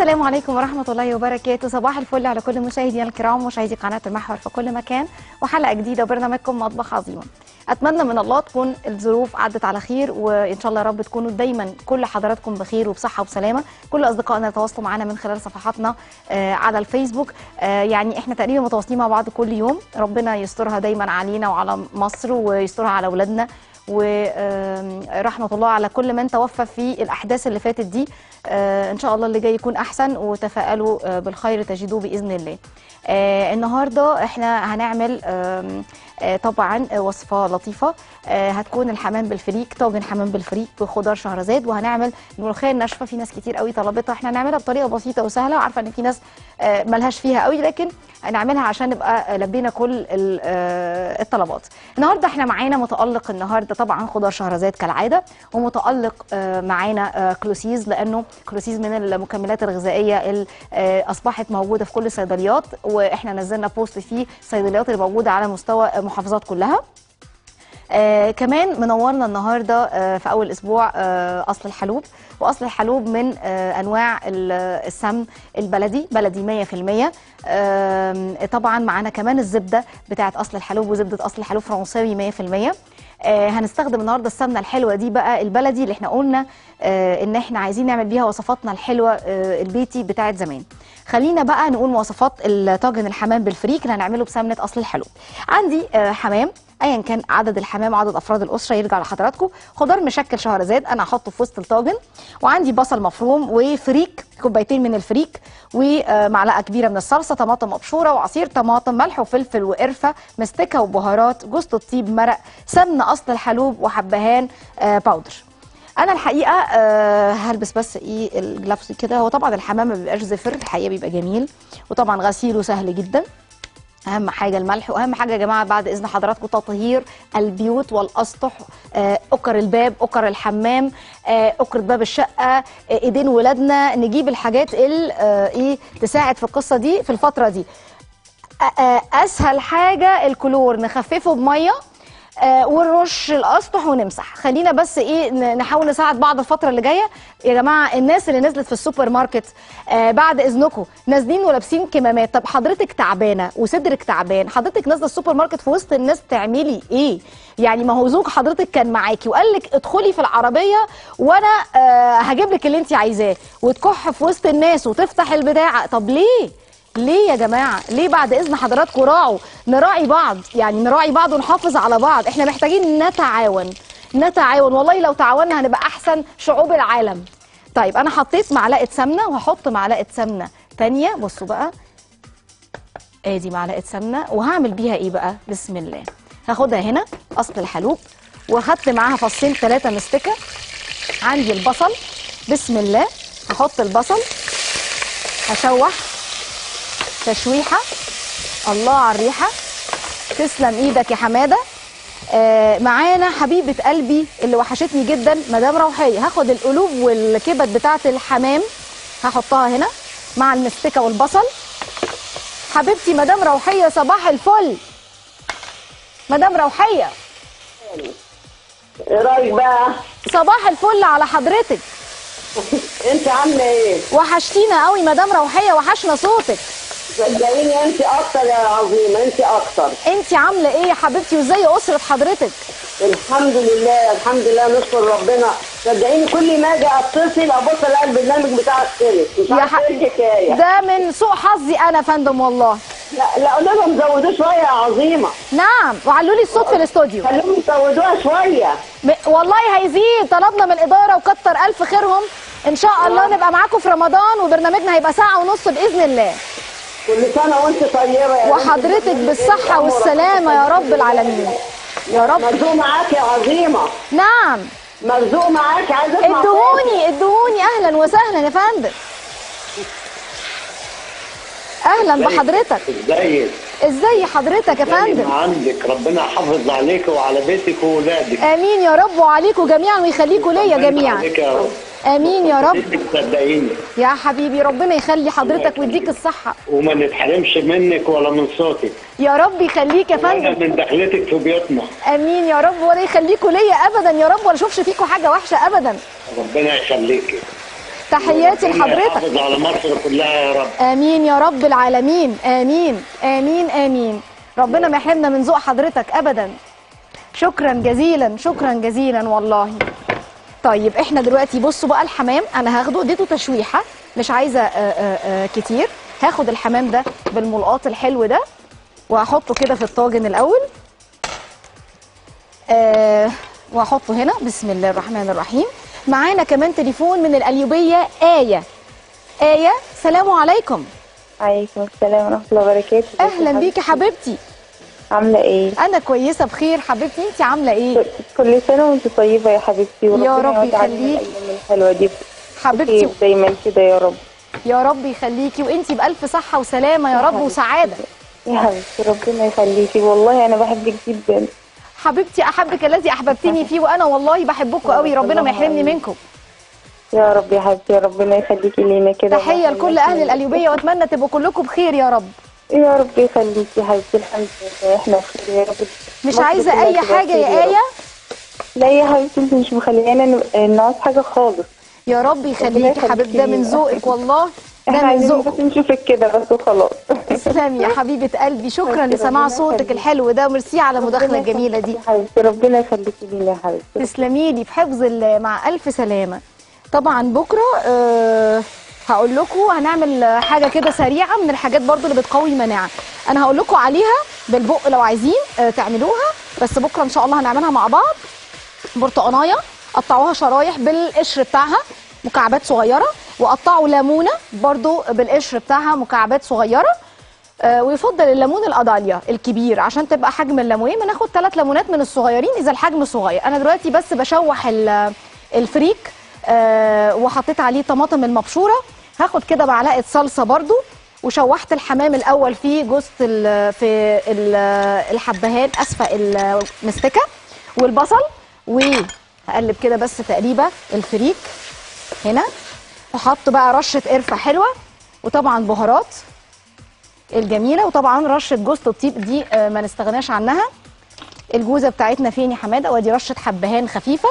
السلام عليكم ورحمة الله وبركاته صباح الفل على كل مشاهدينا الكرام مشاهدي قناة المحور في كل مكان وحلقة جديدة وبرنامجكم مطبخ عظيمة أتمنى من الله تكون الظروف عدت على خير وإن شاء الله يا رب تكونوا دايما كل حضراتكم بخير وبصحة وبسلامة كل أصدقائنا يتواصلوا معنا من خلال صفحاتنا آه، على الفيسبوك آه، يعني إحنا تقريبا متواصلين مع بعض كل يوم ربنا يسترها دايما علينا وعلى مصر ويسترها على أولادنا ورحمة الله على كل من توفى في الأحداث اللي فاتت دي آه، إن شاء الله اللي جاي يكون أحسن وتفائلوا آه، بالخير تجدوه بإذن الله آه، النهاردة إحنا هنعمل آم، آه، طبعا آه، وصفة لطيفة آه، هتكون الحمام بالفريك طاجن حمام بالفريك بخضار شهرزاد وهنعمل الملوخية الناشفة في ناس كتير قوي طلبتها احنا هنعملها بطريقة بسيطة وسهلة وعارفة ان في ناس آه، ملهاش فيها قوي لكن هنعملها عشان نبقى لبينا كل ال- آه، الطلبات النهارده احنا معانا متألق النهارده طبعا خضار شهرزاد كالعادة ومتألق آه، معانا آه، كلوسيز لانه كلوسيز من المكملات الغذائية اللي آه، اصبحت موجودة في كل الصيدليات واحنا نزلنا بوست فيه الصيدليات اللي موجودة على مستوى المحافظات كلها آه كمان منورنا النهارده آه في اول اسبوع آه اصل الحلوب واصل الحلوب من آه انواع ال- السمن البلدي بلدي 100% آم، طبعا معانا كمان الزبده بتاعه اصل الحلوب وزبده اصل الحلوب فرنساوي 100% آه هنستخدم النهارده السمنه الحلوه دي بقى البلدي اللي احنا قلنا آه ان احنا عايزين نعمل بيها وصفاتنا الحلوه آه البيتي بتاعه زمان خلينا بقى نقول مواصفات الطاجن الحمام بالفريك اللي هنعمله بسمنه اصل الحلوب عندي آه حمام ايا كان عدد الحمام عدد افراد الاسره يرجع لحضراتكم خضار مشكل شهرزاد انا هحطه في وسط الطاجن وعندي بصل مفروم وفريك كوبايتين من الفريك ومعلقه كبيره من الصلصه طماطم مبشوره وعصير طماطم ملح وفلفل وقرفه مستكه وبهارات جوز الطيب مرق سمنه اصل الحلوب وحبهان آه، باودر انا الحقيقه آه، هلبس بس ايه الجلافز كده هو طبعا الحمام ما بيبقاش زفر الحقيقه بيبقى جميل وطبعا غسيله سهل جدا اهم حاجه الملح واهم حاجه يا جماعه بعد اذن حضراتكم تطهير البيوت والاسطح آه، اكر الباب اكر الحمام آه، اكر باب الشقه آه، ايدين ولادنا نجيب الحاجات اللي آه، ايه تساعد في القصه دي في الفتره دي آه، آه، اسهل حاجه الكلور نخففه بميه آه، ونرش الاسطح ونمسح خلينا بس ايه ن- نحاول نساعد بعض الفتره اللي جايه يا جماعه الناس اللي نزلت في السوبر ماركت آه بعد اذنكم نازلين ولابسين كمامات طب حضرتك تعبانه وصدرك تعبان حضرتك نازله السوبر ماركت في وسط الناس تعملي ايه يعني ما هو زوج حضرتك كان معاكي وقال لك ادخلي في العربيه وانا آه هجيب لك اللي انت عايزاه وتكح في وسط الناس وتفتح البتاعه طب ليه ليه يا جماعه ليه بعد اذن حضراتكم راعوا نراعي بعض يعني نراعي بعض ونحافظ على بعض احنا محتاجين نتعاون نتعاون والله لو تعاوننا هنبقى احسن شعوب العالم طيب انا حطيت معلقه سمنه وهحط معلقه سمنه تانية بصوا بقى ادي معلقه سمنه وهعمل بيها ايه بقى بسم الله هاخدها هنا اصل الحلوب واخدت معاها فصين ثلاثه مستكه عندي البصل بسم الله هحط البصل هشوح تشويحه الله على الريحه تسلم ايدك يا حماده آه معانا حبيبه قلبي اللي وحشتني جدا مدام روحيه هاخد القلوب والكبد بتاعه الحمام هحطها هنا مع المستكه والبصل حبيبتي مدام روحيه صباح الفل مدام روحيه ايه رايك بقى صباح الفل على حضرتك انت عامله ايه وحشتينا قوي مدام روحيه وحشنا صوتك صدقيني انت اكتر يا عظيمه انت اكتر انت عامله ايه يا حبيبتي وازاي اسره حضرتك الحمد لله الحمد لله نشكر ربنا صدقيني كل ما اجي اتصل ابص الاقي البرنامج بتاعك خلص مش يا عارفه ح... ايه الحكايه ده من سوء حظي انا يا فندم والله لا لا قولوا لهم زودوه شويه يا عظيمه نعم وعلوا لي الصوت في الاستوديو خليهم يزودوها شويه م... والله هيزيد طلبنا من الاداره وكتر الف خيرهم ان شاء الله نبقى معاكم في رمضان وبرنامجنا هيبقى ساعه ونص باذن الله كل سنه وانت طيبه يا بنت. وحضرتك بالصحه والسلامه يا رب العالمين يا رب مرزوق معاك يا عظيمه نعم مرزوق معاك عايزه اسمع صوتك. ادهوني ادهوني اهلا وسهلا يا فندم اهلا بحضرتك ازيك ازاي حضرتك يا فندم دايما عندك ربنا يحافظ عليك وعلى بيتك وولادك امين يا رب وعليكم جميعا ويخليكم ليا ربنا جميعا عليك يا رب امين يا رب بيتك صدقيني يا حبيبي ربنا يخلي حضرتك ويديك الصحه وما نتحرمش منك ولا من صوتك يا رب يخليك يا ولا فندم من دخلتك في بيوتنا امين يا رب ولا يخليكوا ليا ابدا يا رب ولا اشوفش فيكوا حاجه وحشه ابدا ربنا يخليك تحياتي لحضرتك يحافظ على مصر كلها يا رب امين يا رب العالمين امين امين امين ربنا ما يحرمنا من ذوق حضرتك ابدا شكرا جزيلا شكرا جزيلا والله طيب احنا دلوقتي بصوا بقى الحمام انا هاخده اديته تشويحه مش عايزه آه، آه، آه، كتير هاخد الحمام ده بالملقاط الحلو ده وهحطه كده في الطاجن الاول آه وهحطه هنا بسم الله الرحمن الرحيم معانا كمان تليفون من القليوبيه ايه ايه سلام عليكم عليكم السلام ورحمة الله وبركاته اهلا بيكي حبيبتي عاملة ايه؟ انا كويسه بخير حبيبتي انت عامله ايه كل سنة وانت طيبة يا حبيبتي وربنا رب يعود علينا يخليك. الأيام الحلوة دي حبيبتي بخير دايما كده يا رب يا رب يخليكي وانت بالف صحه وسلامه يا رب وسعاده يا حبيبتي ربنا يخليكي والله أنا بحبك جدا حبيبتي احبك الذي احببتني فيه وانا والله بحبكم قوي ربنا ما يحرمني منكم يا رب يا حبيبتي ربنا يخليكي لينا كده تحيه لكل اهل القليوبيه واتمنى تبقوا كلكم بخير يا رب يا رب يخليكي يا حبيبتي الحمد لله احنا بخير يا رب مش مصر عايزه كلها اي تبقى حاجه بخير يا رب. ايه لا يا حبيبتي انت مش مخليانا نبقى- نعوز حاجة خالص يا رب يخليكي يخليكي حبيبتي ده من لينا. ذوقك والله ده احنا من عايزين ذوقك بس نشوفك كده بس وخلاص تسلمي يا حبيبه قلبي شكرا ربنا لسماع صوتك يخليك. الحلو ده وميرسي على المداخله ربنا الجميله يخليكي دي يا حبيبتي ربنا يخليكي لينا يا حبيبتي تسلمي لي في حفظ الله مع الف سلامه طبعا بكره أه هقول لكم هنعمل حاجه كده سريعه من الحاجات برضو اللي بتقوي المناعه انا هقول لكم عليها بالبق لو عايزين أه تعملوها بس بكره ان شاء الله هنعملها مع بعض برتقانيه قطعوها شرايح بالقشر بتاعها مكعبات صغيره وقطعوا ليمونه برضو بالقشر بتاعها مكعبات صغيره آه، ويفضل الليمون القضاليا الكبير عشان تبقى حجم الليمونين بناخد ثلاث ليمونات من الصغيرين اذا الحجم صغير انا دلوقتي بس بشوح ال- الفريك آه، وحطيت عليه طماطم المبشوره هاخد كده معلقه صلصه برضو وشوحت الحمام الاول في جوز ال- في ال- الحبهان اسفه المستكه والبصل وهقلب كده بس تقريبا الفريك هنا وحط بقى رشه قرفه حلوه وطبعا بهارات الجميله وطبعا رشه جوز الطيب دي آه، ما نستغناش عنها الجوزه بتاعتنا فين يا حماده وادي رشه حبهان خفيفه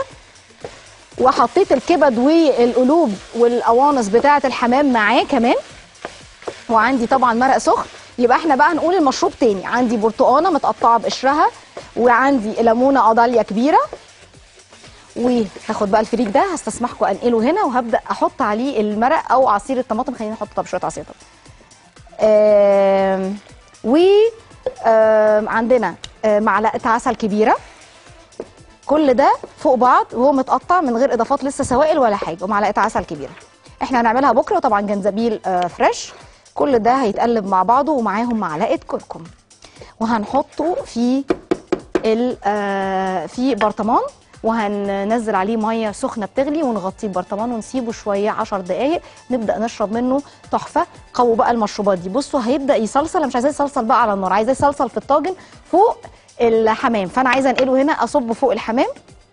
وحطيت الكبد والقلوب والقوانص بتاعه الحمام معاه كمان وعندي طبعا مرق سخن يبقى احنا بقى هنقول المشروب تاني عندي برتقانه متقطعه بقشرها وعندي ليمونه قضاليا كبيره وهاخد بقى الفريك ده هستسمحكم انقله هنا وهبدا احط عليه المرق او عصير الطماطم خلينا نحط طب شويه عصير طماطم آم، و آم، عندنا آه، معلقه عسل كبيره كل ده فوق بعض وهو متقطع من غير اضافات لسه سوائل ولا حاجه ومعلقه عسل كبيره احنا هنعملها بكره وطبعا جنزبيل آه، فريش كل ده هيتقلب مع بعضه ومعاهم معلقه كركم وهنحطه في ال- آه، في برطمان وهننزل عليه ميه سخنه بتغلي ونغطيه ببرطمان ونسيبه شويه 10 دقائق نبدا نشرب منه تحفه قووا بقى المشروبات دي بصوا هيبدا يصلصل أنا مش عايزاه يصلصل بقى على النار عايزاه يصلصل في الطاجن فوق الحمام فانا عايزه انقله هنا اصبه فوق الحمام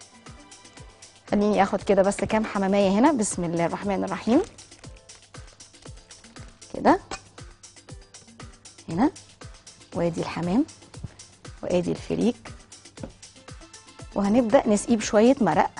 خليني اخد كده بس كام حماميه هنا بسم الله الرحمن الرحيم كده هنا وادي الحمام وادي الفريك وهنبدا نسقيه بشويه مرق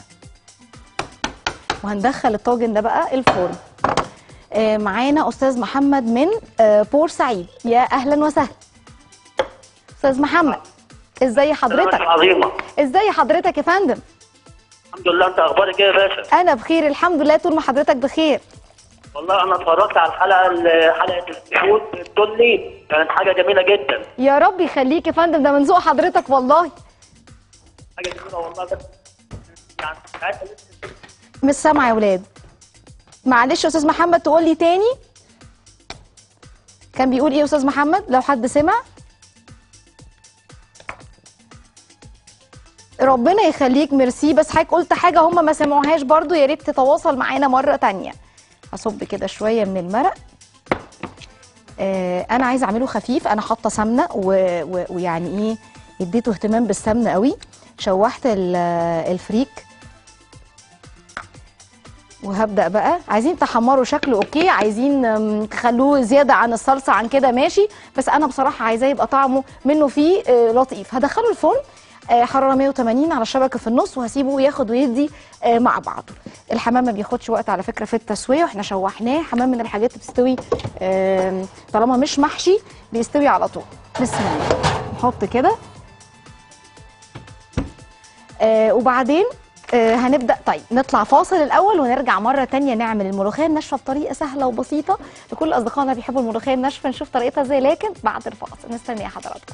وهندخل الطاجن ده بقى الفرن آه، معانا استاذ محمد من آه، بورسعيد يا اهلا وسهلا استاذ محمد ازاي حضرتك عظيمه ازاي حضرتك يا فندم الحمد لله انت اخبارك ايه يا باشا انا بخير الحمد لله طول ما حضرتك بخير والله انا اتفرجت على الحلقه ال- حلقه السحود التولي كانت حاجه جميله جدا يا رب يخليك يا فندم ده من ذوق حضرتك والله حاجه جميله والله بس يعني ساعتها لسه مش سامعه يا ولاد معلش يا استاذ محمد تقول لي تاني كان بيقول ايه يا استاذ محمد لو حد سمع ربنا يخليك ميرسي بس حضرتك قلت حاجه هم ما سمعوهاش برضو يا ريت تتواصل معانا مره تانية هصب كده شويه من المرق آه انا عايزه اعمله خفيف انا حاطه سمنه و- و- ويعني ايه اديته اهتمام بالسمنه قوي شوحت ال- الفريك وهبدا بقى عايزين تحمروا شكله اوكي عايزين أم، تخلوه زياده عن الصلصه عن كده ماشي بس انا بصراحه عايزاه يبقى طعمه منه فيه آه، لطيف هدخله الفرن آه، حراره 180 على الشبكه في النص وهسيبه ياخد ويدي آه، مع بعضه الحمام ما بياخدش وقت على فكره في التسويه واحنا شوحناه حمام من الحاجات اللي بتستوي آم، طالما مش محشي بيستوي على طول بسم الله نحط كده آه وبعدين آه هنبدا طيب نطلع فاصل الاول ونرجع مره تانية نعمل الملوخيه الناشفه بطريقه سهله وبسيطه لكل اصدقائنا اللي بيحبوا الملوخيه الناشفه نشوف طريقتها ازاي لكن بعد الفاصل مستنيه حضراتكم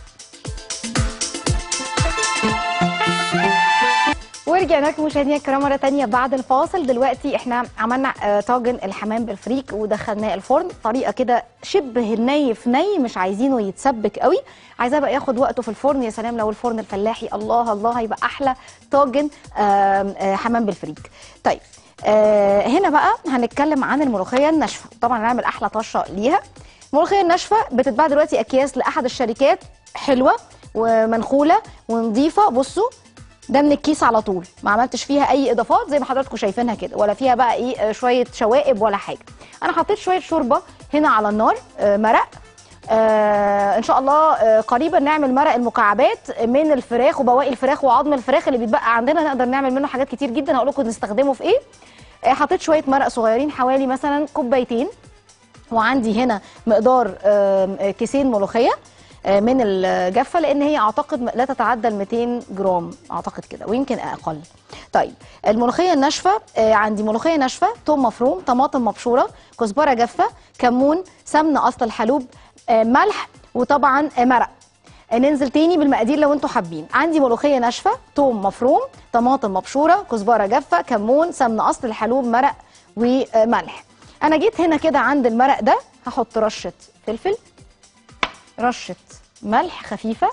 ورجعنا لكم مشاهدينا الكرام مره تانية بعد الفاصل دلوقتي احنا عملنا آه، طاجن الحمام بالفريك ودخلناه الفرن طريقه كده شبه الني في ني مش عايزينه يتسبك قوي عايزاه بقى ياخد وقته في الفرن يا سلام لو الفرن الفلاحي الله الله هيبقى احلى طاجن آم، آه، حمام بالفريك طيب آه، هنا بقى هنتكلم عن الملوخيه الناشفه طبعا هنعمل احلى طشه ليها الملوخيه الناشفه بتتباع دلوقتي اكياس لاحد الشركات حلوه ومنخوله ونظيفه بصوا ده من الكيس على طول ما عملتش فيها اي اضافات زي ما حضراتكم شايفينها كده ولا فيها بقى ايه آه، شويه شوائب ولا حاجه انا حطيت شويه شوربه هنا على النار آه، مرق آه ان شاء الله آه قريبا نعمل مرق المكعبات من الفراخ وبواقي الفراخ وعظم الفراخ اللي بيتبقى عندنا نقدر نعمل منه حاجات كتير جدا هقول لكم نستخدمه في ايه آه حطيت شويه مرق صغيرين حوالي مثلا كوبايتين وعندي هنا مقدار آم، آه، كيسين ملوخيه آه، من الجافه لان هي اعتقد لا تتعدى ال 200 جرام اعتقد كده ويمكن اقل طيب الملوخيه الناشفه آه، عندي ملوخيه ناشفه توم مفروم طماطم مبشوره كزبره جافه كمون سمنه اصل الحلوب آه، ملح وطبعا آه، مرق آه، ننزل تاني بالمقادير لو انتوا حابين عندي ملوخيه ناشفه توم مفروم طماطم مبشوره كزبره جافه كمون سمنه اصل الحلوب مرق وملح انا جيت هنا كده عند المرق ده هحط رشه فلفل رشه ملح خفيفه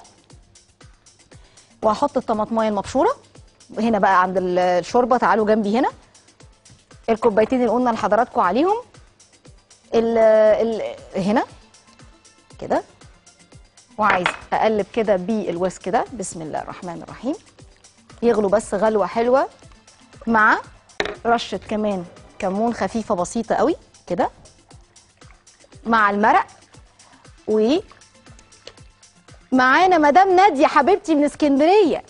وهحط الطماطمايه المبشوره هنا بقى عند ال- الشوربه تعالوا جنبي هنا الكوبايتين اللي قلنا لحضراتكم عليهم ال ال هنا كده وعايز اقلب كده بالويسك ده بسم الله الرحمن الرحيم يغلوا بس غلوه حلوه مع رشه كمان كمون خفيفه بسيطه قوي كده مع المرق و معانا مدام ناديه حبيبتي من اسكندريه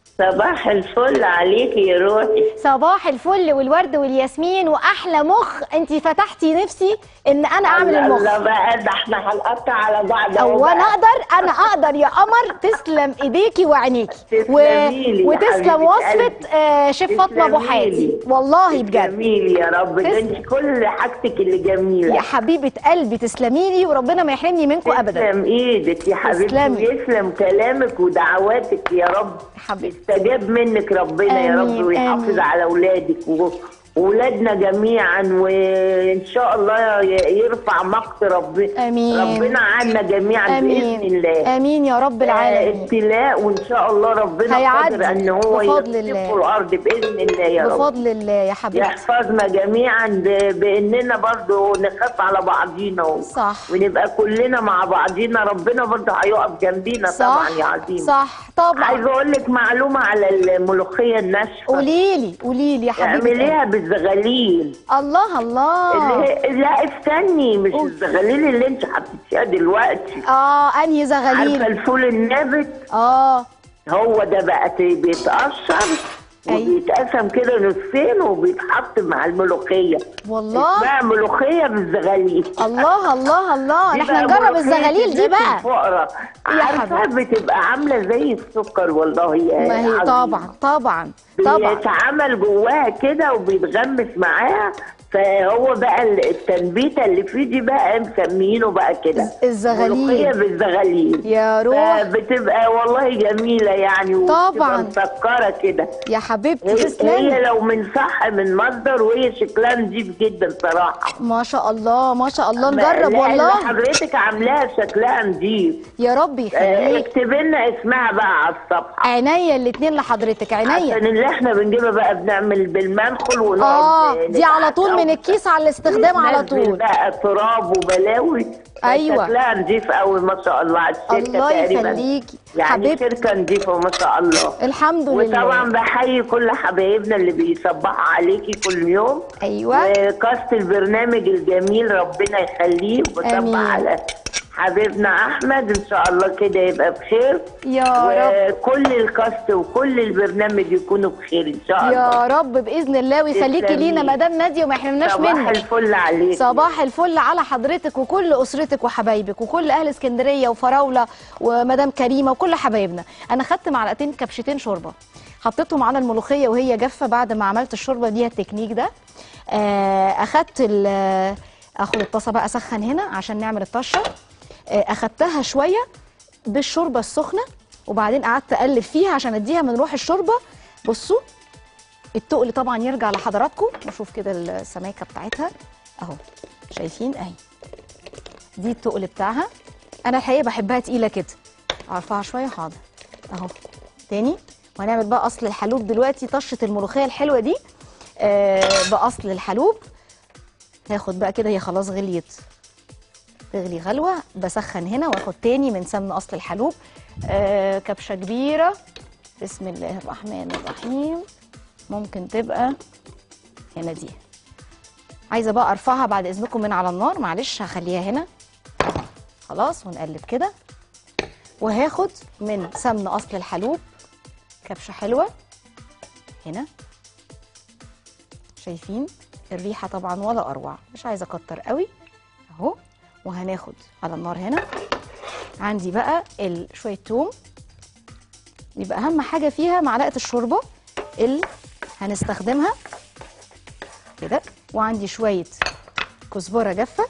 صباح الفل عليكي يا روحي صباح الفل والورد والياسمين واحلى مخ انت فتحتي نفسي ان انا اعمل الله المخ الله بقى ده احنا هنقطع على بعض أهو او بقى. انا اقدر انا اقدر يا قمر تسلم ايديكي وعينيكي تسلميلي يا وتسلم حبيبة وصفه قلبي. آه شيف فاطمه ابو حاتي تسلميلي. والله بجد جميل يا رب ده تسلم. انت كل حاجتك اللي جميله يا حبيبه قلبي تسلمي لي وربنا ما يحرمني منكم ابدا تسلم ايدك يا حبيبتي تسلمي. ويسلم كلامك ودعواتك يا رب حبيبتي يستجاب منك ربنا يا آمين، رب ويحافظ آمين. على اولادك واولادنا جميعا وان شاء الله ي- يرفع مقت ربنا آمين. ربنا عنا جميعا باذن امين الله امين يا رب آه، العالمين ابتلاء وان شاء الله ربنا هيعدي قادر ان هو بفضل يخسف الله. الارض باذن الله يا رب بفضل الله يا حبيبتي يحفظنا جميعا ب- باننا برضو نخاف على بعضينا و- صح. ونبقى كلنا مع بعضينا ربنا برضو هيقف جنبينا طبعا يا عظيم صح طبعا عايزه اقول لك معلومه على الملوخيه الناشفه قولي لي قولي لي يا حبيبتي اعمليها بالزغاليل الله الله اللي هي لا استني مش أوف. الزغاليل اللي انت حطيتيها دلوقتي اه انهي عارفه زغاليل الفول النابت اه هو ده بقى ت- بيتقشر أيوة. وبيتقسم كده نصين وبيتحط مع الملوخيه والله اسمها ملوخيه بالزغاليل الله الله الله دي احنا بقى نجرب ملوخية الزغاليل دي الناس بقى الفقراء يا عارفه حبيبتي. بتبقى عامله زي السكر والله يا ما هي عظيم. طبعا طبعا طبعا بيتعمل جواها كده وبيتغمس معاها فهو بقى التنبيته اللي فيه دي بقى مسمينه بقى كده الزغاليل. ملوخيه بالزغاليل يا روح بتبقى والله جميله يعني وبتبقى طبعا. مسكره كده يا حبيبتي هي هي تسلمي لو من صح من مصدر وهي شكلها نضيف جدا صراحه ما شاء الله ما شاء الله لا، نجرب اللي والله حضرتك عاملاها شكلها نضيف يا رب آه، يخليك اكتب لنا اسمها بقى على الصفحه عينيا الاتنين لحضرتك عينيا عشان اللي احنا بنجيبها بقى بنعمل بالمنخل ونقعد اه دي على طول من نتعب. الكيس على الاستخدام على وتنزل طول بقى تراب وبلاوي أيوة. شكلها نضيف قوي ما شاء الله على الشركه الله تقريبا يخليكي يعني حبيبتي شركه نضيفه ما شاء الله الحمد لله وطبعا بحيي كل حبايبنا اللي بيصبحوا عليكي كل يوم ايوه وكاست البرنامج الجميل ربنا يخليه آمين. وبصبح على حبيبنا احمد ان شاء الله كده يبقى بخير يا رب وكل الكاست وكل البرنامج يكونوا بخير ان شاء الله يا رب باذن الله ويخليكي تسلمي. لينا مدام ناديه وما يحرمناش صباح منك الفل عليك صباح الفل على حضرتك وكل اسرتك وحبايبك وكل اهل اسكندريه وفراوله ومدام كريمه وكل حبايبنا انا خدت معلقتين كبشتين شوربه حطيتهم على الملوخيه وهي جافه بعد ما عملت الشوربه دي التكنيك ده آه، اخدت ال- اخد الطاسه بقى اسخن هنا عشان نعمل الطشه آه، اخدتها شويه بالشوربه السخنه وبعدين قعدت اقلب فيها عشان اديها من روح الشوربه بصوا التقل طبعا يرجع لحضراتكم نشوف كده السماكه بتاعتها اهو شايفين اهي دي التقل بتاعها انا الحقيقه بحبها تقيله كده ارفعها شويه حاضر اهو تاني وهنعمل بقى اصل الحلوب دلوقتي طشه الملوخيه الحلوه دي آه باصل الحلوب هاخد بقى كده هي خلاص غليت تغلي غلوه بسخن هنا واخد تاني من سمن اصل الحلوب آه كبشه كبيره بسم الله الرحمن الرحيم ممكن تبقى هنا دي عايزه بقى ارفعها بعد اذنكم من على النار معلش هخليها هنا خلاص ونقلب كده وهاخد من سمن اصل الحلوب كبشه حلوه هنا شايفين الريحه طبعا ولا اروع مش عايزه اكتر قوي اهو وهناخد على النار هنا عندي بقى ال- شويه توم يبقى اهم حاجه فيها معلقه الشوربه اللي هنستخدمها كده وعندي شويه كزبره جافه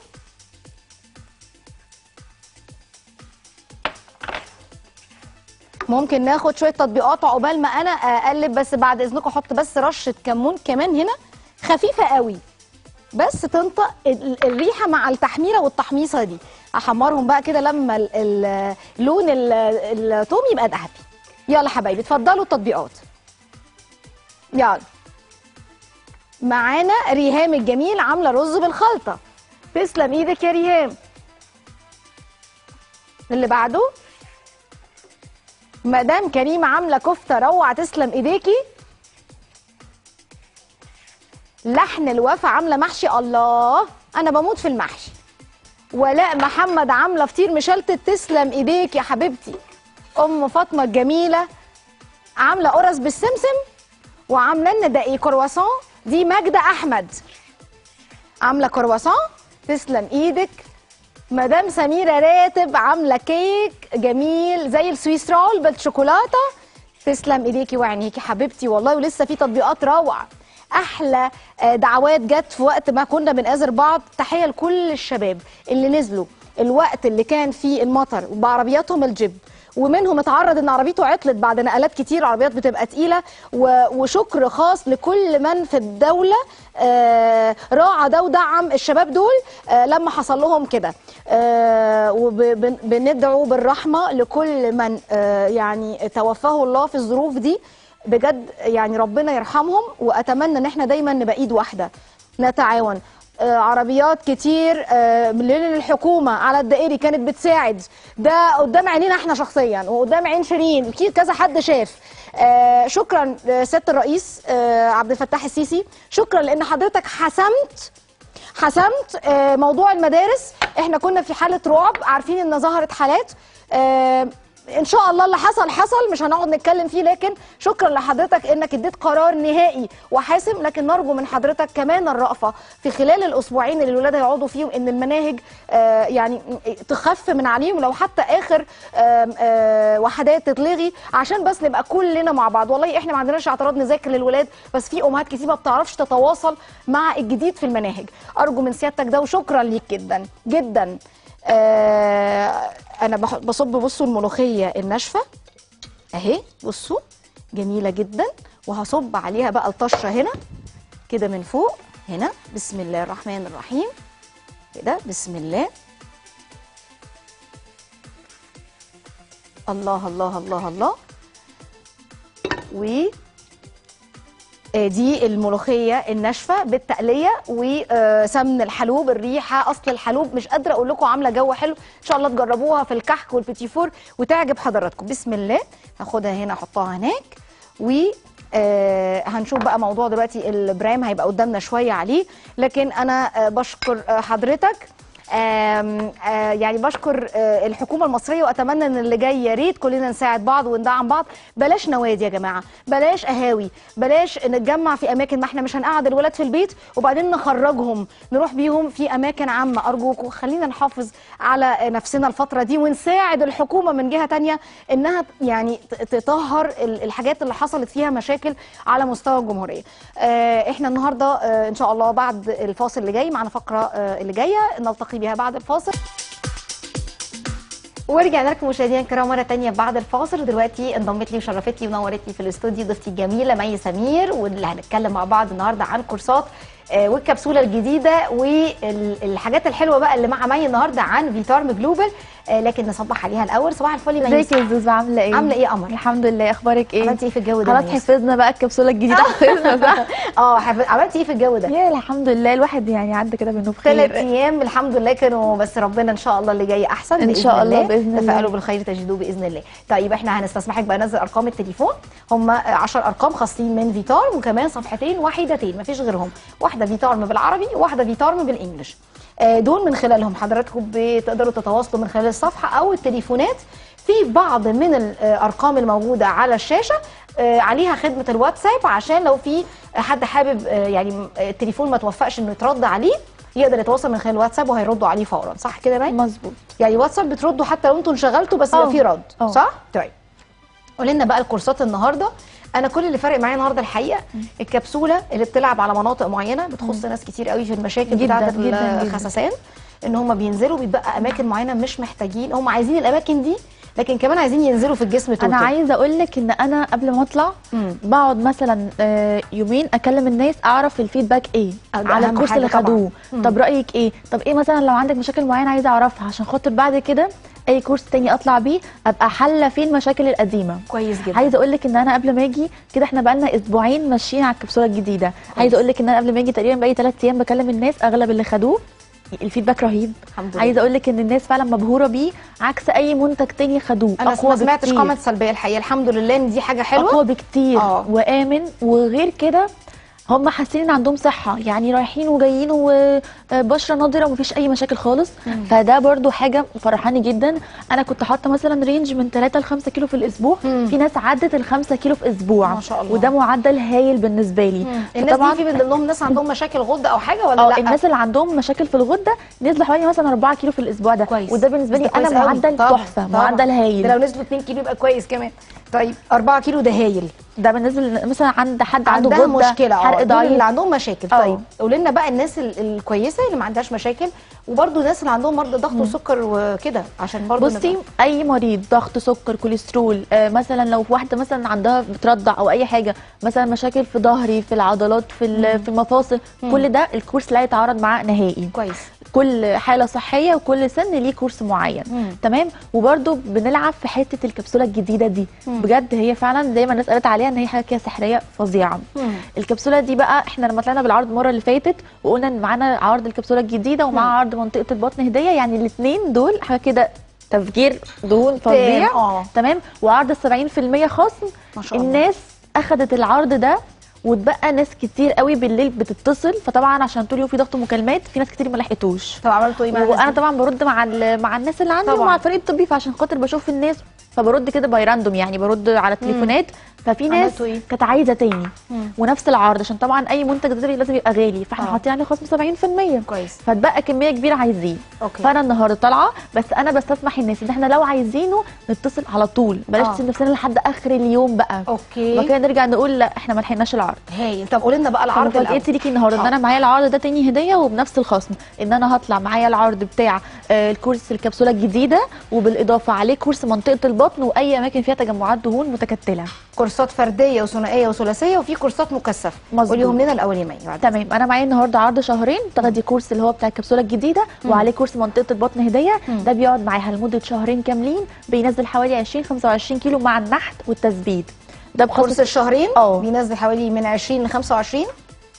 ممكن ناخد شويه تطبيقات عقبال ما انا اقلب بس بعد اذنكم احط بس رشه كمون كمان هنا خفيفه قوي بس تنطق ال- الريحه مع التحميره والتحميصه دي احمرهم بقى كده لما ال- ال- لون ال- التوم يبقى ذهبي يلا حبايبي اتفضلوا التطبيقات يلا معانا ريهام الجميل عامله رز بالخلطه تسلم ايدك يا ريهام اللي بعده مدام كريمه عامله كفته روعه تسلم ايديكي لحن الوفا عامله محشي الله انا بموت في المحشي ولاء محمد عامله فطير مشلتت تسلم ايديك يا حبيبتي ام فاطمه الجميله عامله قرص بالسمسم وعامله لنا ده ايه كرواسون دي ماجده احمد عامله كرواسون تسلم ايدك مدام سميره راتب عامله كيك جميل زي السويس رول بالشوكولاته تسلم ايديكي وعينيكي حبيبتي والله ولسه في تطبيقات روعه احلى آه، دعوات جت في وقت ما كنا بنآزر بعض تحيه لكل الشباب اللي نزلوا الوقت اللي كان فيه المطر وبعربياتهم الجيب ومنهم اتعرض ان عربيته عطلت بعد نقلات كتير عربيات بتبقى تقيله و- وشكر خاص لكل من في الدوله آه، راعى ده ودعم الشباب دول آه، لما حصل لهم كده وبندعو بالرحمه لكل من آه، يعني توفاه الله في الظروف دي بجد يعني ربنا يرحمهم واتمنى ان احنا دايما نبقى ايد واحده نتعاون آه، عربيات كتير آه، من الحكومه على الدائري كانت بتساعد ده قدام عينينا احنا شخصيا وقدام عين شيرين اكيد كذا حد شاف آه، شكرا آه، سياده الرئيس آه، عبد الفتاح السيسي شكرا لان حضرتك حسمت حسمت آه، موضوع المدارس احنا كنا في حاله رعب عارفين ان ظهرت حالات آه، ان شاء الله اللي حصل حصل مش هنقعد نتكلم فيه لكن شكرا لحضرتك انك اديت قرار نهائي وحاسم لكن نرجو من حضرتك كمان الرأفة في خلال الاسبوعين اللي الولاد هيقعدوا فيهم ان المناهج آه، يعني تخف من عليهم لو حتى اخر آم، آه، وحدات تتلغي عشان بس نبقى كلنا مع بعض والله احنا ما عندناش اعتراض نذاكر للولاد بس في امهات كتير ما بتعرفش تتواصل مع الجديد في المناهج ارجو من سيادتك ده وشكرا ليك جدا جدا آه انا بح- بصب بصوا الملوخيه الناشفه اهي بصوا جميله جدا وهصب عليها بقى الطشه هنا كده من فوق هنا بسم الله الرحمن الرحيم كده بسم الله الله الله الله الله و آه، دي الملوخيه الناشفه بالتقليه وسمن الحلوب الريحه اصل الحلوب مش قادره اقول لكم عامله جو حلو ان شاء الله تجربوها في الكحك والبيتي فور وتعجب حضراتكم بسم الله هاخدها هنا احطها هناك و آه هنشوف بقى موضوع دلوقتي البرام هيبقى قدامنا شويه عليه لكن انا آه بشكر آه حضرتك آم، آه، يعني بشكر آه، الحكومه المصريه واتمنى ان اللي جاي يا ريت كلنا نساعد بعض وندعم بعض بلاش نوادي يا جماعه بلاش قهاوي بلاش نتجمع في اماكن ما احنا مش هنقعد الولاد في البيت وبعدين نخرجهم نروح بيهم في اماكن عامه ارجوكم خلينا نحافظ على نفسنا الفتره دي ونساعد الحكومه من جهه تانية انها يعني ت- تطهر ال- الحاجات اللي حصلت فيها مشاكل على مستوى الجمهوريه آه، احنا النهارده آه، ان شاء الله بعد الفاصل اللي جاي معنا فقره آه، اللي جايه نلتقي بها بعد الفاصل ورجعنا لكم مشاهدينا الكرام مره تانية بعد الفاصل ودلوقتي انضمت لي وشرفتني ونورتني في الاستوديو ضيفتي الجميله مي سمير واللي هنتكلم مع بعض النهارده عن كورسات آه، والكبسوله الجديده والحاجات الحلوه بقى اللي مع مي النهارده عن فيتارم جلوبال آه، لكن نصبح عليها الاول صباح الفل يا مي ازيك يا زوزو عامله ايه عامله ايه يا قمر الحمد لله اخبارك ايه عملتي ايه في الجو ده خلاص يا ميس؟ حفظنا بقى الكبسوله الجديده حفظنا صح اه حف- عملتي ايه في الجو ده يا الحمد لله الواحد يعني عدى كده منه ثلاث بخير ايام الحمد لله كانوا بس ربنا ان شاء الله اللي جاي احسن إن بإذن شاء الله بإذن الله. تفائلوا بالخير تجدوه باذن الله طيب احنا هنستسمحك بقى ننزل ارقام التليفون هم 10 ارقام خاصين من فيتارم وكمان صفحتين وحيدتين مفيش غيرهم واحده فيتارم بالعربي وواحده فيتارم بالانجلش آه، دول من خلالهم حضراتكم بتقدروا تتواصلوا من خلال الصفحه او التليفونات في بعض من الارقام الموجوده على الشاشه آه، عليها خدمه الواتساب عشان لو في حد حابب آه، يعني م- آه، التليفون ما توفقش انه يترد عليه يقدر يتواصل من خلال الواتساب وهيردوا عليه فورا صح كده يا مي؟ مظبوط يعني واتساب بتردوا حتى لو انتوا انشغلتوا بس يبقى اه. في رد اه. صح؟ طيب قولي لنا بقى الكورسات النهارده انا كل اللي فارق معايا النهارده الحقيقه الكبسوله اللي بتلعب على مناطق معينه بتخص ناس كتير قوي في المشاكل جداً، بتاعه جداً، جداً. الخسسان ان هم بينزلوا بيتبقى اماكن معينه مش محتاجين هم عايزين الاماكن دي لكن كمان عايزين ينزلوا في الجسم توتال انا عايزه اقول لك ان انا قبل ما اطلع مم. بقعد مثلا آه، يومين اكلم الناس اعرف الفيدباك ايه آه، ده على أهم الكورس حاجة اللي طبعاً. خدوه مم. طب رايك ايه طب ايه مثلا لو عندك مشاكل معينه عايزه اعرفها عشان خاطر بعد كده اي كورس تاني اطلع بيه ابقى حله فيه المشاكل القديمه كويس جدا عايزه اقول لك ان انا قبل ما اجي كده احنا بقالنا اسبوعين ماشيين على الكبسوله الجديده عايزه اقول لك ان انا قبل ما اجي تقريبا بقالي ثلاث ايام بكلم الناس اغلب اللي خدوه الفيدباك رهيب الحمد لله عايزه اقول لك ان الناس فعلا مبهوره بيه عكس اي منتج تاني خدوه انا اقوى ما سمعتش بكتير. كومنت سلبيه الحقيقه الحمد لله ان دي حاجه حلوه اقوى بكتير آه. وامن وغير كده هم حاسين ان عندهم صحه يعني رايحين وجايين وبشره نضره ومفيش اي مشاكل خالص فده برضو حاجه فرحاني جدا انا كنت حاطه مثلا رينج من 3 ل 5 كيلو في الاسبوع مم. في ناس عدت ال 5 كيلو في اسبوع ما شاء الله. وده معدل هايل بالنسبه لي الناس فطبعاً- دي في من ضمنهم ناس عندهم مشاكل غده او حاجه ولا اه لا الناس اللي عندهم مشاكل في الغده نزلوا حوالي مثلا 4 كيلو في الاسبوع ده كويس وده بالنسبه لي ده كويس انا قوي. معدل طبعاً، تحفه طبعاً. معدل هايل ده لو نزلوا 2 كيلو يبقى كويس كمان طيب 4 كيلو ده هايل ده بالنسبه مثلا عند حد عنده عندها غده مشكله اه حرق دول اللي ضعيف عندهم مشاكل اه. طيب قولي لنا بقى الناس ال- الكويسه اللي ما عندهاش مشاكل وبرده الناس اللي عندهم مرضى ضغط وسكر وكده عشان برضه بصي اي مريض ضغط سكر كوليسترول آه مثلا لو واحده مثلا عندها بترضع او اي حاجه مثلا مشاكل في ظهري في العضلات في ال- في المفاصل كل ده الكورس لا يتعارض معاه نهائي كويس كل حاله صحيه وكل سن ليه كورس معين مم. تمام وبرده بنلعب في حته الكبسوله الجديده دي بجد هي فعلا زي ما الناس قالت عليها ان هي حاجه كده سحريه فظيعه مم. الكبسوله دي بقى احنا لما طلعنا بالعرض المره اللي فاتت وقلنا ان معانا عرض الكبسوله الجديده ومع عرض منطقه البطن هديه يعني الاثنين دول حاجه كده تفجير دهون فظيع اه. تمام وعرض 70% خصم ما شاء الله. الناس اخذت العرض ده واتبقى ناس كتير قوي بالليل بتتصل فطبعا عشان طول اليوم في ضغط مكالمات في ناس كتير ما لحقتوش طب عملتوا ايه مع الناس وانا دي؟ طبعا برد مع ال- مع الناس اللي عندي طبعاً. ومع الفريق الطبي فعشان خاطر بشوف الناس فبرد كده باي راندوم يعني برد على التليفونات ففي ناس عملتوا إيه؟ كانت عايزه تاني مم. ونفس العرض عشان طبعا اي منتج دليفري لازم يبقى غالي فاحنا آه. حاطين عليه خصم 70% كويس فاتبقى كميه كبيره عايزين اوكي فانا النهارده طالعه بس انا بستسمح الناس ان احنا لو عايزينه نتصل على طول بلاش آه. نسيب نفسنا لحد اخر اليوم بقى اوكي وبعد كده نرجع نقول لا احنا ما لحقناش العرض هايل طب قولي لنا بقى العرض العرض الأول. لقيت ليكي النهارده ان حاضر. انا معايا العرض ده تاني هديه وبنفس الخصم ان انا هطلع معايا العرض بتاع آه، الكورس الكبسوله الجديده وبالاضافه عليه كورس منطقه البطن واي اماكن فيها تجمعات دهون متكتله كورسات فرديه وثنائيه وثلاثيه وفي كورسات مكثفه مظبوط. قوليهم لنا الاول يا مي بعد تمام انا معايا النهارده عرض شهرين تاخدي كورس اللي هو بتاع الكبسوله الجديده وعليه كورس منطقه البطن هديه ده بيقعد معاها لمده شهرين كاملين بينزل حوالي 20 25 كيلو مع النحت والتثبيت ده كورس بخصوص الشهرين اه. بينزل حوالي من 20 ل 25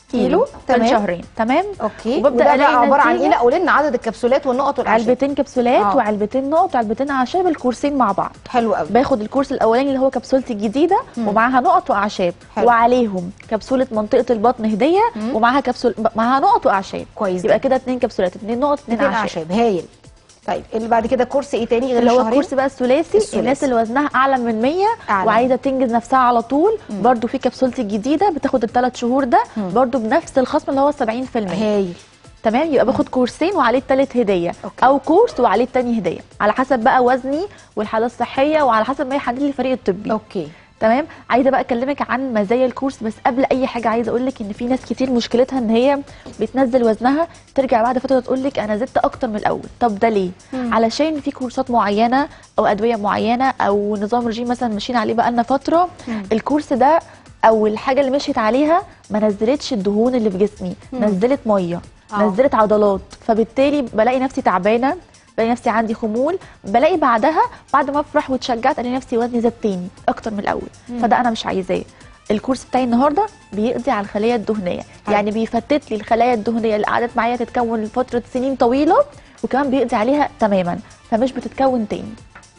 كيلو تمام تمام شهرين تمام اوكي وببدأ وده بقى ألاقي عباره عن ايه نتيجة. لا قولي لنا عدد الكبسولات والنقط والاعشاب علبتين كبسولات آه. وعلبتين نقط وعلبتين اعشاب الكورسين مع بعض حلو قوي باخد الكورس الاولاني اللي هو كبسولتي الجديده ومعاها نقط واعشاب حلو. وعليهم كبسوله منطقه البطن هديه ومعاها كبسول معاها نقط واعشاب كويس يبقى جدا. كده اتنين كبسولات اتنين نقط اتنين اتنين اعشاب اعشاب هايل طيب اللي بعد كده كورس ايه تاني غير اللي هو الشهرين؟ الكورس بقى الثلاثي الثلاثي. الناس اللي وزنها اعلى من 100 أعلى. وعايزه تنجز نفسها على طول برضو في كبسولتي الجديده بتاخد الثلاث شهور ده برضو بنفس الخصم اللي هو 70% هايل تمام يبقى باخد كورسين وعليه التالت هديه أوكي. او كورس وعليه التاني هديه على حسب بقى وزني والحاله الصحيه وعلى حسب ما يحدد لي الفريق الطبي اوكي تمام عايزه بقى اكلمك عن مزايا الكورس بس قبل اي حاجه عايزه اقول لك ان في ناس كتير مشكلتها ان هي بتنزل وزنها ترجع بعد فتره تقول لك انا زدت اكتر من الاول طب ده ليه علشان في كورسات معينه او ادويه معينه او نظام رجيم مثلا ماشيين عليه بقى لنا فتره الكورس ده او الحاجه اللي مشيت عليها ما نزلتش الدهون اللي في جسمي نزلت ميه آه. نزلت عضلات فبالتالي بلاقي نفسي تعبانه بلاقي نفسي عندي خمول بلاقي بعدها بعد ما افرح واتشجعت الاقي نفسي وزني زاد تاني اكتر من الاول فده انا مش عايزاه الكورس بتاعي النهارده بيقضي على الخلايا الدهنيه يعني بيفتت لي الخلايا الدهنيه اللي قعدت معايا تتكون لفتره سنين طويله وكمان بيقضي عليها تماما فمش بتتكون تاني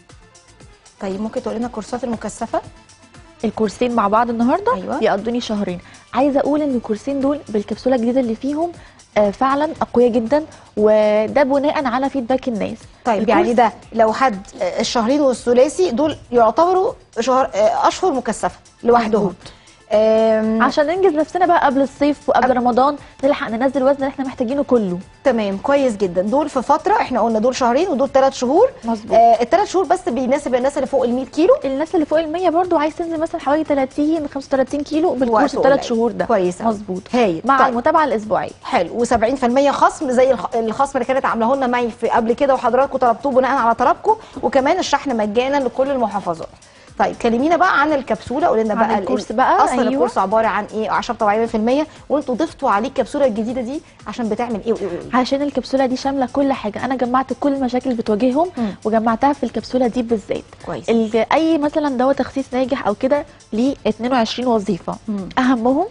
طيب ممكن تقول لنا الكورسات المكثفه الكورسين مع بعض النهارده أيوة. بيقضوني شهرين عايزه اقول ان الكورسين دول بالكبسوله الجديده اللي فيهم آه، فعلا اقوياء جدا وده بناء على فيدباك الناس طيب الكورس- يعني ده لو حد آه، الشهرين والثلاثي دول يعتبروا شهر آه، اشهر مكثفه لوحدهم مظبوط. آم، عشان ننجز نفسنا بقى قبل الصيف وقبل رمضان نلحق ننزل الوزن اللي احنا محتاجينه كله تمام كويس جدا دول في فتره احنا قلنا دول شهرين ودول ثلاث شهور مظبوط. آه الثلاث شهور بس بيناسب الناس اللي فوق ال 100 كيلو الناس اللي فوق ال 100 برضو عايز تنزل مثلا حوالي 30 35 كيلو بالكورس وقت الثلاث قليل. شهور ده كويس أوي. مظبوط هايل. مع طيب. المتابعه الاسبوعيه حلو و70% خصم زي الخ- الخصم اللي كانت عاملاه لنا معي في قبل كده وحضراتكم طلبتوه بناء على طلبكم وكمان الشحن مجانا لكل المحافظات طيب كلمينا بقى عن الكبسوله قولي لنا عن بقى ال- الكورس بقى، اصلا أيوة. الكورس عباره عن ايه اعشاب طبيعيه 100% وانتوا ضفتوا عليه الكبسوله الجديده دي عشان بتعمل ايه وايه وايه عشان الكبسوله دي شامله كل حاجه انا جمعت كل المشاكل اللي بتواجههم مم. وجمعتها في الكبسوله دي بالذات كويس. ال- اي مثلا دواء تخسيس ناجح او كده ليه 22 وظيفه مم. اهمهم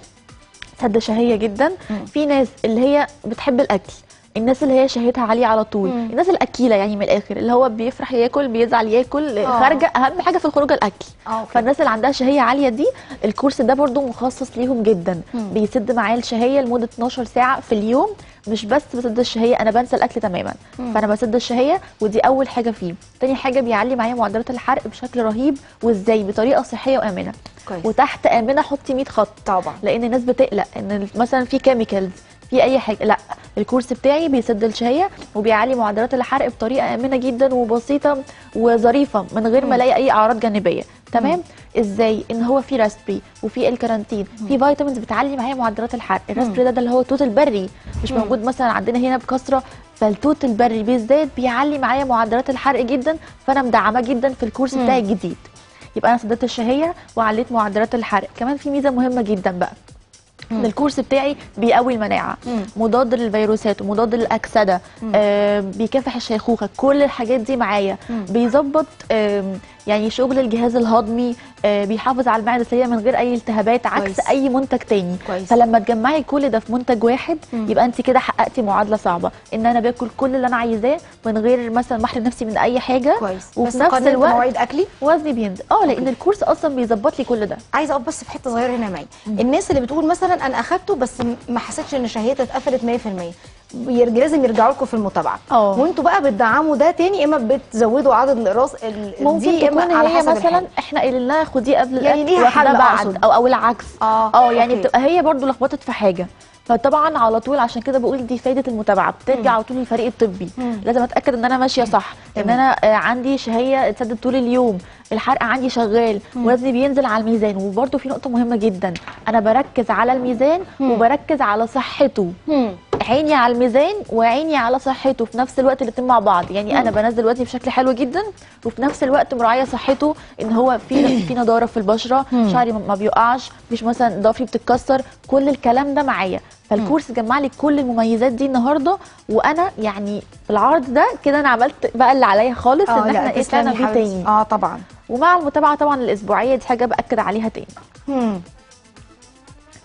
سد شهيه جدا مم. في ناس اللي هي بتحب الاكل الناس اللي هي شهيتها عاليه على طول مم. الناس الاكيله يعني من الاخر اللي هو بيفرح ياكل بيزعل ياكل آه. خارجه اهم حاجه في الخروج الاكل اه أوكي. فالناس اللي عندها شهيه عاليه دي الكورس ده برضو مخصص ليهم جدا مم. بيسد معايا الشهيه لمده 12 ساعه في اليوم مش بس بسد الشهيه انا بنسى الاكل تماما مم. فانا بسد الشهيه ودي اول حاجه فيه تاني حاجه بيعلي معايا معدلات الحرق بشكل رهيب وازاي بطريقه صحيه وامنه كويس وتحت امنه حطي 100 خط طبعا لان الناس بتقلق ان مثلا في كيميكالز في اي حاجه لا الكورس بتاعي بيسد الشهيه وبيعلي معدلات الحرق بطريقه امنه جدا وبسيطه وظريفه من غير ما الاقي اي اعراض جانبيه تمام ازاي ان هو في راسبري وفي الكارانتين في فيتامينز بتعلي معايا معدلات الحرق الراسبري ده, ده اللي هو توت البري مش موجود مثلا عندنا هنا بكثره فالتوت البري بالذات بيعلي معايا معدلات الحرق جدا فانا مدعمه جدا في الكورس بتاعي الجديد يبقى انا سددت الشهيه وعليت معدلات الحرق كمان في ميزه مهمه جدا بقى ان الكورس بتاعي بيقوي المناعه مم. مضاد للفيروسات ومضاد للاكسده آه بيكافح الشيخوخه كل الحاجات دي معايا بيظبط آم، يعني شغل الجهاز الهضمي آه بيحافظ على المعده سليمه من غير اي التهابات عكس كويس. اي منتج تاني كويس. فلما تجمعي كل ده في منتج واحد يبقى انت كده حققتي معادله صعبه ان انا باكل كل اللي انا عايزاه من غير مثلا ما احرم نفسي من اي حاجه كويس وفي بس نفس قننت الوقت مواعيد اكلي وزني بينزل اه لان الكورس اصلا بيظبط لي كل ده عايزه اقف بس في حته صغيره هنا معي الناس اللي بتقول مثلا انا اخدته بس م- ما حسيتش ان شهيتي اتقفلت 100% يرج- لازم يرجعوا لكم في المتابعه اه. وانتوا بقى بتدعموا ده تاني اما بتزودوا عدد الاقراص ال- ممكن دي تكون اما على هي حسب مثلا الحال. احنا قايلين لها خديه قبل يعني الاكل ليها واحده حل بعد أقصد. او او العكس اه اه يعني أوكي. بتبقى هي برضو لخبطت في حاجه فطبعا على طول عشان كده بقول دي فايده المتابعه بترجع على طول للفريق الطبي لازم اتاكد ان انا ماشيه صح ان تمام. انا آه، عندي شهيه اتسدد طول اليوم الحرق عندي شغال وزني بينزل على الميزان وبرده في نقطه مهمه جدا انا بركز على الميزان وبركز على صحته مم. عيني على الميزان وعيني على صحته في نفس الوقت الاتنين مع بعض يعني انا بنزل وزني بشكل حلو جدا وفي نفس الوقت مراعيه صحته ان هو في في نضاره في البشره شعري ما بيقعش مش مثلا ضفري بتتكسر كل الكلام ده معايا فالكورس جمع لي كل المميزات دي النهارده وانا يعني في العرض ده كده انا عملت بقى اللي عليا خالص اه ان لا احنا ايه تسلمي طلعنا بيه حبيبتي. تاني اه طبعا ومع المتابعه طبعا الاسبوعيه دي حاجه باكد عليها تاني مم.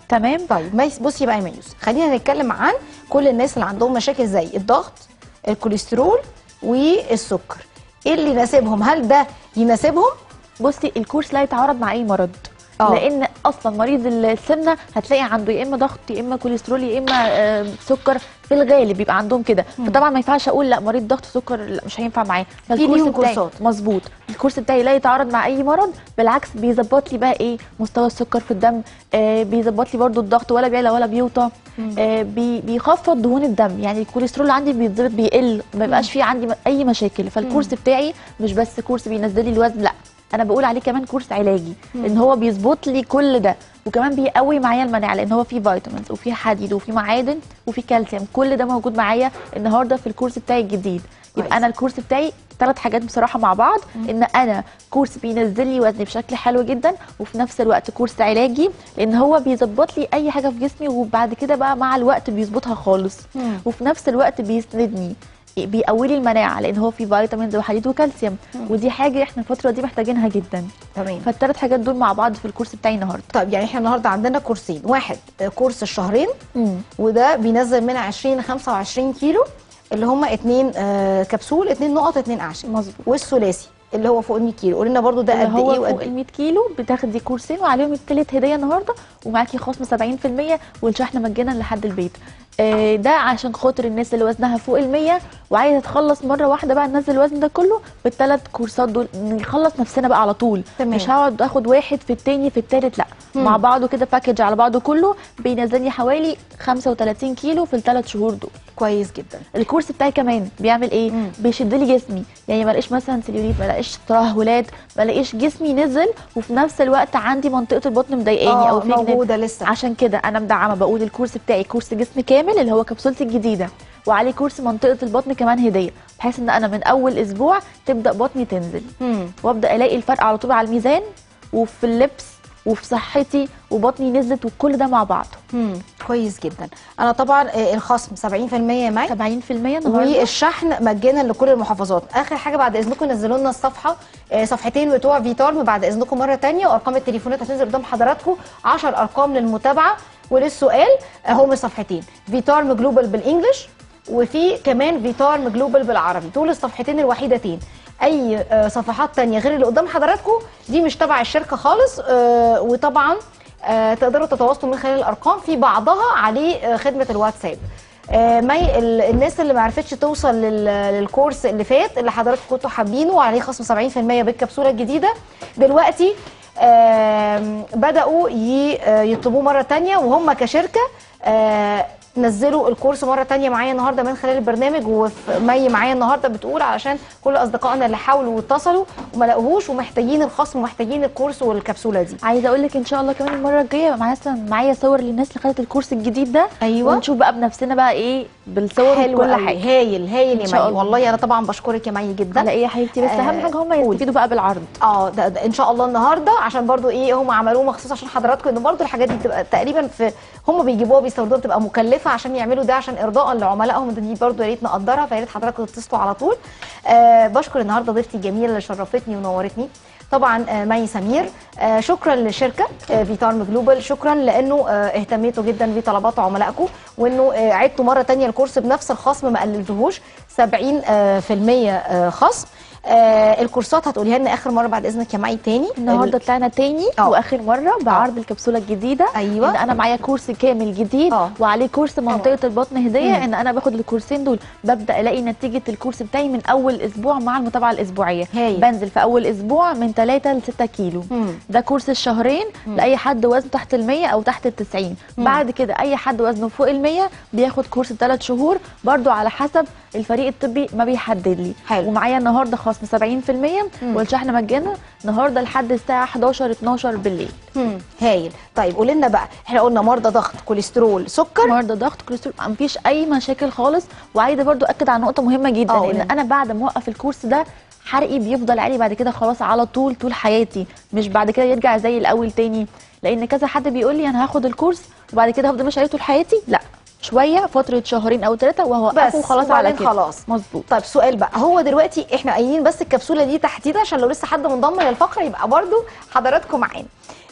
تمام طيب ميس بصي بقى يا ميوس خلينا نتكلم عن كل الناس اللي عندهم مشاكل زي الضغط الكوليسترول والسكر ايه اللي يناسبهم هل ده يناسبهم بصي الكورس لا يتعارض مع اي مرض آه. لان اصلا مريض السمنه هتلاقي عنده يا اما ضغط يا اما كوليسترول يا اما آه، سكر في الغالب بيبقى عندهم كده فطبعا ما ينفعش اقول لا مريض ضغط سكر لا مش هينفع معاه فالكورس ليهم بتاعي كورسات. مظبوط الكورس بتاعي لا يتعارض مع اي مرض بالعكس بيظبط لي بقى ايه مستوى السكر في الدم آه بيظبط لي برده الضغط ولا بيعلى ولا بيوطى آه بي بيخفض دهون الدم يعني الكوليسترول عندي بيتظبط بيقل ما يبقاش فيه عندي م- اي مشاكل فالكورس بتاعي مش بس كورس بينزل لي الوزن لا انا بقول عليه كمان كورس علاجي ان هو بيظبط لي كل ده وكمان بيقوي معايا المناعه لان هو فيه فيتامينز وفيه حديد وفيه معادن وفيه كالسيوم كل ده موجود معايا النهارده في الكورس بتاعي الجديد كويس. يبقى انا الكورس بتاعي ثلاث حاجات بصراحه مع بعض ان انا كورس بينزل لي وزني بشكل حلو جدا وفي نفس الوقت كورس علاجي لان هو بيظبط لي اي حاجه في جسمي وبعد كده بقى مع الوقت بيظبطها خالص مم. وفي نفس الوقت بيسندني بيقوي لي المناعه لان هو فيه فيتامينز وحديد وكالسيوم ودي حاجه احنا الفتره دي محتاجينها جدا تمام فالثلاث حاجات دول مع بعض في الكورس بتاعي النهارده طيب يعني احنا النهارده عندنا كورسين واحد آه، كورس الشهرين وده بينزل من 20 ل 25 كيلو اللي هم اتنين آه، كبسول اتنين نقط اتنين اعشاب مظبوط. والثلاثي اللي هو فوق ال 100 كيلو قول لنا برضو ده اللي قد هو ايه فوق وقد ال ايه 100 كيلو بتاخدي كورسين وعليهم التالت هديه النهارده ومعاكي خصم 70% والشحن مجانا لحد البيت آه، ده عشان خاطر الناس اللي وزنها فوق ال 100 وعايزه تخلص مره واحده بقى ننزل الوزن ده كله بالثلاث كورسات دول نخلص نفسنا بقى على طول تمام. مش هقعد اخد واحد في التاني في التالت لا مع بعضه كده باكج على بعضه كله بينزل لي حوالي 35 كيلو في الثلاث شهور دول كويس جدا الكورس بتاعي كمان بيعمل ايه مم. بيشد لي جسمي يعني ما الاقيش مثلا سيلوليت ما الاقيش ترهلات ما الاقيش جسمي نزل وفي نفس الوقت عندي منطقه البطن مضايقاني او اه في جناب. موجوده لسه عشان كده انا مدعمه بقول الكورس بتاعي كورس جسم كامل اللي هو كبسولتي الجديده وعليه كورس منطقه البطن كمان هديه بحيث ان انا من اول اسبوع تبدا بطني تنزل مم. وابدا الاقي الفرق على طول على الميزان وفي اللبس وفي صحتي وبطني نزلت وكل ده مع بعضه مم. كويس جدا انا طبعا آه، الخصم 70% يا ماي 70% النهارده والشحن مجانا لكل المحافظات اخر حاجه بعد اذنكم نزلوا لنا الصفحه آه، صفحتين بتوع فيتارم بعد اذنكم مره تانية وارقام التليفونات هتنزل قدام حضراتكم 10 ارقام للمتابعه وللسؤال آه، هم الصفحتين فيتارم جلوبال بالانجلش وفي كمان فيتارم جلوبال بالعربي دول الصفحتين الوحيدتين اي آه، صفحات تانية غير اللي قدام حضراتكم دي مش تبع الشركه خالص آه، وطبعا آه، تقدروا تتواصلوا من خلال الارقام في بعضها عليه آه، خدمه الواتساب آه، مي ال- الناس اللي ما عرفتش توصل لل- للكورس اللي فات اللي حضراتكم كنتوا حابينه وعليه خصم 70% بالكبسوله الجديده دلوقتي آم، بداوا ي- آه، يطلبوه مره تانية وهم كشركه آه، نزلوا الكورس مره تانية معايا النهارده من خلال البرنامج ومي معايا النهارده بتقول علشان كل اصدقائنا اللي حاولوا واتصلوا وما لقوهوش ومحتاجين الخصم ومحتاجين الكورس والكبسوله دي عايزه اقول لك ان شاء الله كمان المره الجايه يبقى معايا مثلا معايا صور للناس اللي خدت الكورس الجديد ده أيوة. ونشوف بقى بنفسنا بقى ايه بالصور حلو وكل قوي. حاجه هايل هايل إن يا شاء مي الله. والله انا طبعا بشكرك يا مي جدا على ايه يا حبيبتي بس اهم آه، حاجه هم قولي. يستفيدوا بقى بالعرض اه ده, ده ان شاء الله النهارده عشان برضو ايه هم عملوه مخصوص عشان حضراتكم ان برضو الحاجات دي بتبقى تقريبا في هم بيجيبوها بيستوردوها بتبقى مكلفه عشان يعملوا ده عشان ارضاء لعملائهم دي برضو يا ريت نقدرها فيا ريت حضراتكم تتصلوا على طول آه بشكر النهارده ضيفتي الجميله اللي شرفتني ونورتني طبعا آه مي سمير آه شكرا للشركه آه فيتارم جلوبال شكرا لانه آه اهتميتوا جدا بطلبات عملائكم وانه آه عدتوا مره تانية الكورس بنفس الخصم ما قللتوهوش 70% آه في المية آه خصم آه الكورسات هتقوليها لنا اخر مره بعد اذنك يا مي تاني النهارده طلعنا تاني آه. واخر مره بعرض الكبسوله الجديده أيوة. ان انا معايا كورس كامل جديد آه. وعليه كورس منطقه البطن هديه مم. ان انا باخد الكورسين دول ببدا الاقي نتيجه الكورس بتاعي من اول اسبوع مع المتابعه الاسبوعيه هايل. بنزل في اول اسبوع من 3 ل 6 كيلو مم. ده كورس الشهرين لاي حد وزنه تحت ال 100 او تحت ال 90 بعد كده اي حد وزنه فوق ال 100 بياخد كورس 3 شهور برضو على حسب الفريق الطبي ما بيحدد لي حلو. ومعايا النهارده خصم 70% والشحن مجانا النهارده لحد الساعه 11 12 بالليل مم. هايل طيب قولي لنا بقى احنا قلنا مرضى ضغط كوليسترول سكر مرضى ضغط كوليسترول مفيش اي مشاكل خالص وعايزه برضو اكد على نقطه مهمه جدا آه، ان قولي. انا بعد ما اوقف الكورس ده حرقي بيفضل عالي بعد كده خلاص على طول طول حياتي مش بعد كده يرجع زي الاول تاني لان كذا حد بيقول لي انا هاخد الكورس وبعد كده هفضل ماشي عليه طول حياتي لا شويه فتره شهرين او ثلاثه وهوقفه بس وخلاص على وبعدين كده خلاص مظبوط طيب سؤال بقى هو دلوقتي احنا قايلين بس الكبسوله دي تحديدا عشان لو لسه حد منضم للفقره يبقى برضو حضراتكم معانا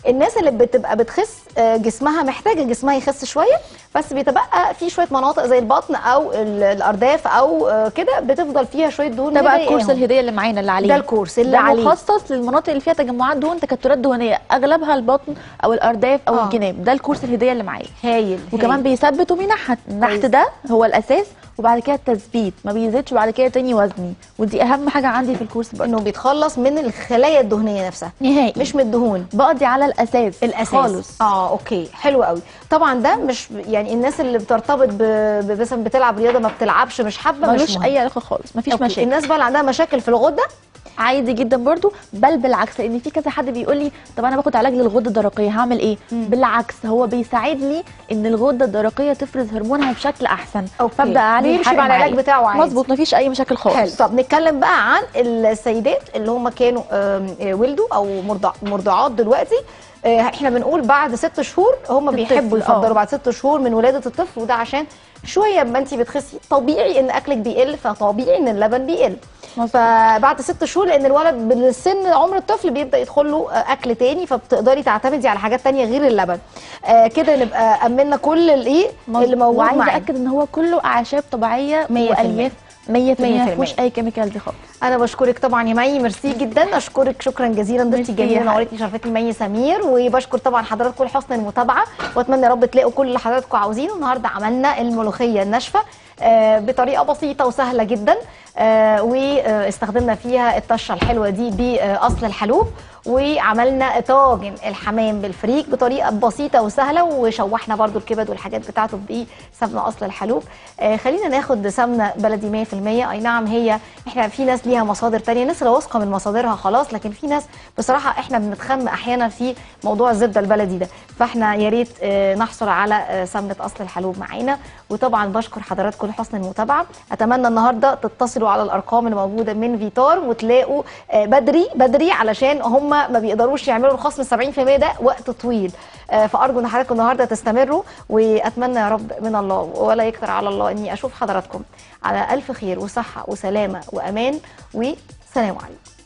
الناس اللي بتبقى بتخس آه، جسمها محتاجه جسمها يخس شويه بس بيتبقى في شويه مناطق زي البطن او ال- الارداف او آه، كده بتفضل فيها شويه دهون ده بقى مضايقاهم. الكورس الهديه اللي معانا اللي عليه ده الكورس اللي ده عليه. مخصص للمناطق اللي فيها تجمعات دهون تكتلات دهنيه اغلبها البطن او الارداف او آه. الجناب ده الكورس الهديه اللي معايا هايل وكمان هايل. بيثبت وبينحت النحت كويس. ده هو الاساس وبعد كده التثبيت ما بيزيدش بعد كده تاني وزني ودي اهم حاجه عندي في الكورس برضه انه بيتخلص من الخلايا الدهنيه نفسها نهائي مش من الدهون بقضي على الاساس الاساس خالص اه اوكي حلو قوي طبعا ده مش يعني الناس اللي بترتبط ب... ب- مثلا بتلعب رياضه ما بتلعبش مش حابه مش ملوش مهم. اي علاقه خالص مفيش أوكي. مشاكل الناس بقى اللي عندها مشاكل في الغده عادي جدا برضو بل بالعكس لان في كذا حد بيقول لي طب انا باخد علاج للغده الدرقيه هعمل ايه بالعكس هو بيساعدني ان الغده الدرقيه تفرز هرمونها بشكل احسن أوكي. فابدا عليه بيمشي يحقق مع العلاج معايا. بتاعه عادي. مظبوط مفيش اي مشاكل خالص حلو طب نتكلم بقى عن السيدات اللي هم كانوا آم، آه، ولدوا او مرضع مرضعات دلوقتي آه، احنا بنقول بعد ست شهور هم الطفل، بيحبوا يفضلوا آه. بعد ست شهور من ولاده الطفل وده عشان شويه ما انت بتخسي طبيعي ان اكلك بيقل فطبيعي ان اللبن بيقل مظبوط. فبعد ست شهور لان الولد بالسن عمر الطفل بيبدا يدخل له آه، اكل تاني فبتقدري تعتمدي على حاجات تانية غير اللبن آه، كده نبقى امنا كل الايه اللي موجود وعايزه معانا اكد ان هو كله اعشاب طبيعيه مية في المية. والياف 100% ما 100%. فيهوش اي كيميكال دي خالص انا بشكرك طبعا يا مي ميرسي جدا اشكرك شكرا جزيلا ضيفتي ميرسي الجميله يا نورتني شرفتني مي سمير وبشكر طبعا حضراتكم لحسن المتابعه واتمنى يا رب تلاقوا كل اللي حضراتكم عاوزينه النهارده عملنا الملوخيه الناشفه آه، بطريقه بسيطه وسهله جدا آه، واستخدمنا فيها الطشه الحلوه دي باصل الحلوب وعملنا طاجن الحمام بالفريك بطريقه بسيطه وسهله وشوحنا برضو الكبد والحاجات بتاعته بسمنه اصل الحلوب آه، خلينا ناخد سمنه بلدي 100% اي نعم هي احنا في ناس ليها مصادر تانية ناس اللي واثقه من مصادرها خلاص لكن في ناس بصراحه احنا بنتخم احيانا في موضوع الزبده البلدي ده فاحنا يا ريت آه، نحصل على آه، سمنه اصل الحلوب معانا وطبعا بشكر حضراتكم لحسن المتابعه اتمنى النهارده تتصلوا على الارقام اللي موجوده من فيتار وتلاقوا آه، بدري بدري علشان هم ما بيقدروش يعملوا الخصم 70% ده وقت طويل آه، فارجو ان حضراتكم النهارده تستمروا واتمنى يا رب من الله ولا يكتر على الله اني اشوف حضراتكم على الف خير وصحه وسلامه وامان وسلام عليكم